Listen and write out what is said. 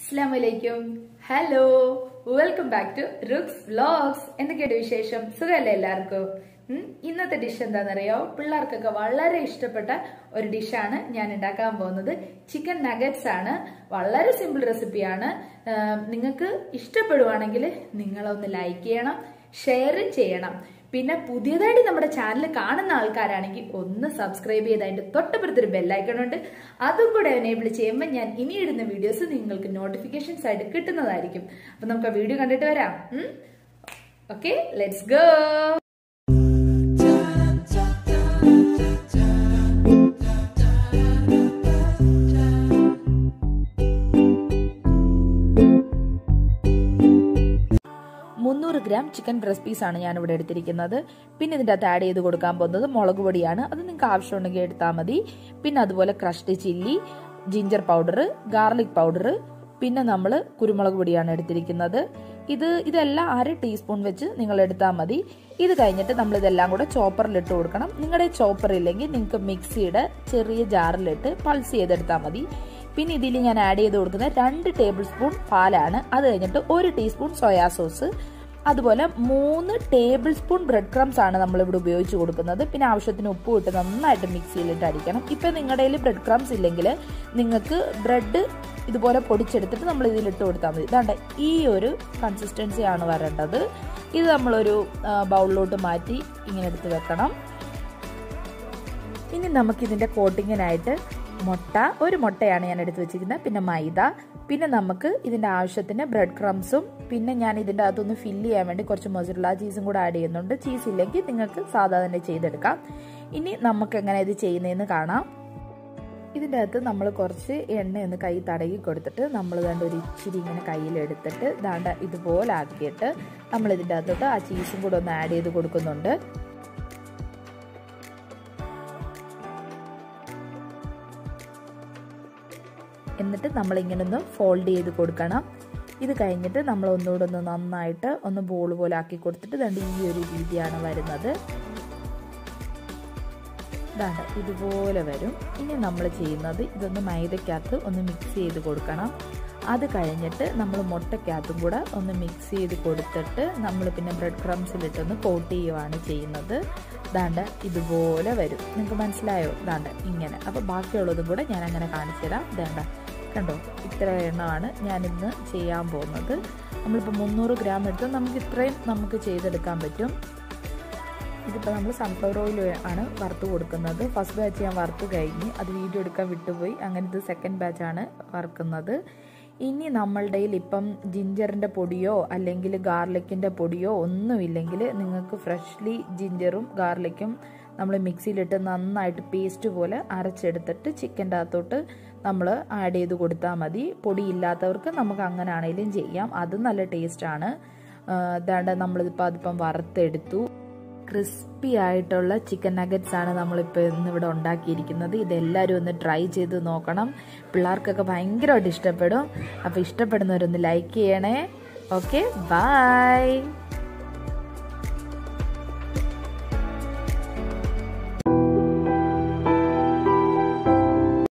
അസ്ലാമലൈക്കും hello welcome back to Ruks vlogs എന്തൊക്കെയുണ്ട് വിശേഷം സുഖമല്ലേ എല്ലാവർക്കും ഉം, ഇന്നത്തെ ഡിഷ് എന്താണെന്നറിയോ പിള്ളേർക്കൊക്കെ വളരെ ഇഷ്ടപ്പെട്ട ഒരു ഡിഷാണ് ഞാൻ ഉണ്ടാക്കാൻ പോകുന്നത് ചിക്കൻ നഗറ്റ്സ് ആണ് വളരെ സിമ്പിൾ റെസിപ്പിയാണ് നിങ്ങൾക്ക് ഇഷ്ടപ്പെടുവാണെങ്കിൽ നിങ്ങളൊന്ന് ലൈക്ക് ചെയ്യണം ഷെയർ ചെയ്യണം പിന്നെ പുതിയതായിട്ട് നമ്മുടെ ചാനൽ കാണുന്ന ആൾക്കാരാണെങ്കിൽ ഒന്ന് സബ്സ്ക്രൈബ് ചെയ്ത് അതിന്റെ തൊട്ടപ്പുറത്തൊരു ബെല്ലൈക്കൺ ഉണ്ട് അതും കൂടെ എനേബിൾ ചെയ്യുമ്പോൾ ഞാൻ ഇനി ഇടുന്ന വീഡിയോസ് നിങ്ങൾക്ക് നോട്ടിഫിക്കേഷൻസ് ആയിട്ട് കിട്ടുന്നതായിരിക്കും അപ്പൊ നമുക്ക് ആ വീഡിയോ കണ്ടിട്ട് വരാം ഓക്കെ ലെറ്റ്സ് ഗോ മുന്നൂറ് ഗ്രാം ചിക്കൻ ബ്രസ്റ്റ് പീസ് ആണ് ഞാൻ ഇവിടെ എടുത്തിരിക്കുന്നത് പിന്നെ ഇതിൻ്റെ അകത്ത് ആഡ് ചെയ്ത് കൊടുക്കാൻ പോകുന്നത് മുളക് പൊടിയാണ് അത് നിങ്ങൾക്ക് ആവശ്യമുണ്ടെങ്കിൽ എടുത്താൽ മതി പിന്നെ അതുപോലെ crushed chilli ginger powder garlic powder പിന്നെ നമ്മൾ കുരുമുളക് പൊടിയാണ് എടുത്തിരിക്കുന്നത് ഇത് ഇതെല്ലാം അര ടീസ്പൂൺ വെച്ച് നിങ്ങൾ എടുത്താൽ മതി ഇത് കഴിഞ്ഞിട്ട് നമ്മൾ ഇതെല്ലാം കൂടെ ചോപ്പറിൽ ഇട്ട് കൊടുക്കണം നിങ്ങളുടെ ചോപ്പർ ഇല്ലെങ്കിൽ നിങ്ങൾക്ക് മിക്സിയുടെ ചെറിയ ജാറിലിട്ട് പൾസ് ചെയ്തെടുത്താൽ മതി പിന്നെ ഇതിൽ ഞാൻ ആഡ് ചെയ്ത് കൊടുക്കുന്ന രണ്ട് ടേബിൾ സ്പൂൺ പാലാണ് അത് കഴിഞ്ഞിട്ട് ഒരു ടീസ്പൂൺ സോയാ സോസ് അതുപോലെ മൂന്ന് ടേബിൾ സ്പൂൺ ബ്രെഡ് ക്രംസ് ആണ് നമ്മൾ ഇവിടെ ഉപയോഗിച്ച് കൊടുക്കുന്നത് പിന്നെ ആവശ്യത്തിന് ഉപ്പ് ഇട്ട് നന്നായിട്ട് മിക്സിയിലിട്ട് അടിക്കണം ഇപ്പം നിങ്ങളുടെ കയ്യിൽ ബ്രെഡ് ക്രംസ് ഇല്ലെങ്കിൽ നിങ്ങൾക്ക് ബ്രെഡ് ഇതുപോലെ പൊടിച്ചെടുത്തിട്ട് നമ്മൾ ഇതിലിട്ട് കൊടുത്താൽ മതി ഇതാണ്ട് ഈ ഒരു കൺസിസ്റ്റൻസി ആണ് വരേണ്ടത് ഇത് നമ്മളൊരു ബൗളിലോട്ട് മാറ്റി ഇങ്ങനെ എടുത്ത് വെക്കണം ഇനി നമുക്കിതിൻ്റെ കോട്ടിങ്ങിനായിട്ട് മുട്ട ഒരു മുട്ടയാണ് ഞാൻ എടുത്ത് വെച്ചിരിക്കുന്നത് പിന്നെ മൈദ പിന്നെ നമുക്ക് ഇതിൻ്റെ ആവശ്യത്തിന് ബ്രെഡ് ക്രംസും പിന്നെ ഞാൻ ഇതിൻ്റെ അകത്തൊന്ന് ഫില്ല് ചെയ്യാൻ വേണ്ടി കുറച്ച് മൊസറുള്ള ചീസും കൂടെ ആഡ് ചെയ്യുന്നുണ്ട് ചീസ് ഇല്ലെങ്കിൽ നിങ്ങൾക്ക് സാധാ തന്നെ ചെയ്തെടുക്കാം ഇനി നമുക്ക് എങ്ങനെ ഇത് ചെയ്യുന്നതെന്ന് കാണാം ഇതിൻ്റെ അകത്ത് നമ്മൾ കുറച്ച് എണ്ണ ഒന്ന് കൈ തടകി കൊടുത്തിട്ട് നമ്മൾ ദാണ്ട് ഒരു ഇച്ചിരി ഇങ്ങനെ കയ്യിലെടുത്തിട്ട് ദാണ്ട ഇതുപോലെ ആക്കിയിട്ട് നമ്മൾ ഇതിൻ്റെ അകത്തോട്ട് ആ ചീസും കൂടെ ഒന്ന് ആഡ് ചെയ്ത് കൊടുക്കുന്നുണ്ട് എന്നിട്ട് നമ്മൾ ഇങ്ങനെ ഒന്ന് ഫോൾഡ് ചെയ്ത് കൊടുക്കണം ഇത് കഴിഞ്ഞിട്ട് നമ്മൾ ഒന്നുകൂടെ ഒന്ന് നന്നായിട്ട് ഒന്ന് ബോൾ പോലെ ആക്കി കൊടുത്തിട്ട് ദണ്ട് ഈ ഒരു രീതിയാണ് വരുന്നത് ഇതാണ് ഇതുപോലെ വരും ഇനി നമ്മൾ ചെയ്യുന്നത് ഇതൊന്ന് മൈദക്കകത്ത് ഒന്ന് മിക്സ് ചെയ്ത് കൊടുക്കണം അത് കഴിഞ്ഞിട്ട് നമ്മൾ മുട്ടക്കകത്തും കൂടെ ഒന്ന് മിക്സ് ചെയ്ത് കൊടുത്തിട്ട് നമ്മൾ പിന്നെ ബ്രെഡ് ക്രംസിലിട്ടൊന്ന് കോട്ട് ചെയ്യുവാണ് ചെയ്യുന്നത് ദാണ്ട് ഇതുപോലെ വരും നിങ്ങൾക്ക് മനസ്സിലായോ ദാണ്ട് ഇങ്ങനെ അപ്പോൾ ബാക്കിയുള്ളതും കൂടെ ഞാൻ അങ്ങനെ കാണിച്ചു തരാം ദാണ്ട കണ്ടോ ഇത്ര എണ്ണമാണ് ഞാനിന്ന് ചെയ്യാൻ പോകുന്നത് നമ്മളിപ്പോൾ മുന്നൂറ് ഗ്രാം എടുത്ത് നമുക്ക് ഇത്രയും നമുക്ക് ചെയ്തെടുക്കാൻ പറ്റും ഇതിപ്പോൾ നമ്മൾ സൺഫ്ലവർ ഓയിൽ ആണ് വറുത്ത് കൊടുക്കുന്നത് ഫസ്റ്റ് ബാച്ച് ഞാൻ വറുത്ത് കഴിഞ്ഞ് അത് വീഡിയോ എടുക്കാൻ വിട്ടുപോയി അങ്ങനെ ഇത് സെക്കൻഡ് ബാച്ചാണ് വറുക്കുന്നത് ഇനി നമ്മളുടെ ഇപ്പം ജിഞ്ചറിൻ്റെ പൊടിയോ അല്ലെങ്കിൽ ഗാർലിക്കിൻ്റെ പൊടിയോ ഒന്നുമില്ലെങ്കിൽ നിങ്ങൾക്ക് ഫ്രഷ്ലി ജിഞ്ചറും ഗാർലിക്കും നമ്മൾ മിക്സിയിലിട്ട് നന്നായിട്ട് പേസ്റ്റ് പോലെ അരച്ചെടുത്തിട്ട് ചിക്കൻ്റെ അകത്തോട്ട് നമ്മൾ ആഡ് ചെയ്ത് കൊടുത്താൽ മതി പൊടി ഇല്ലാത്തവർക്ക് നമുക്ക് അങ്ങനെ ആണെങ്കിലും ചെയ്യാം അത് നല്ല ടേസ്റ്റാണ് അതാണ്ട് നമ്മളിതിപ്പോൾ അതിപ്പം വറുത്തെടുത്തു ക്രിസ്പി ആയിട്ടുള്ള ചിക്കൻ നഗറ്റ്സ് ആണ് നമ്മളിപ്പോൾ ഇന്നിവിടെ ഉണ്ടാക്കിയിരിക്കുന്നത് ഇതെല്ലാവരും ഒന്ന് ട്രൈ ചെയ്ത് നോക്കണം പിള്ളേർക്കൊക്കെ ഭയങ്കരമായിട്ട് ഇഷ്ടപ്പെടും അപ്പോൾ ഇഷ്ടപ്പെടുന്നവരൊന്ന് ലൈക്ക് ചെയ്യണേ ഓക്കെ ബൈ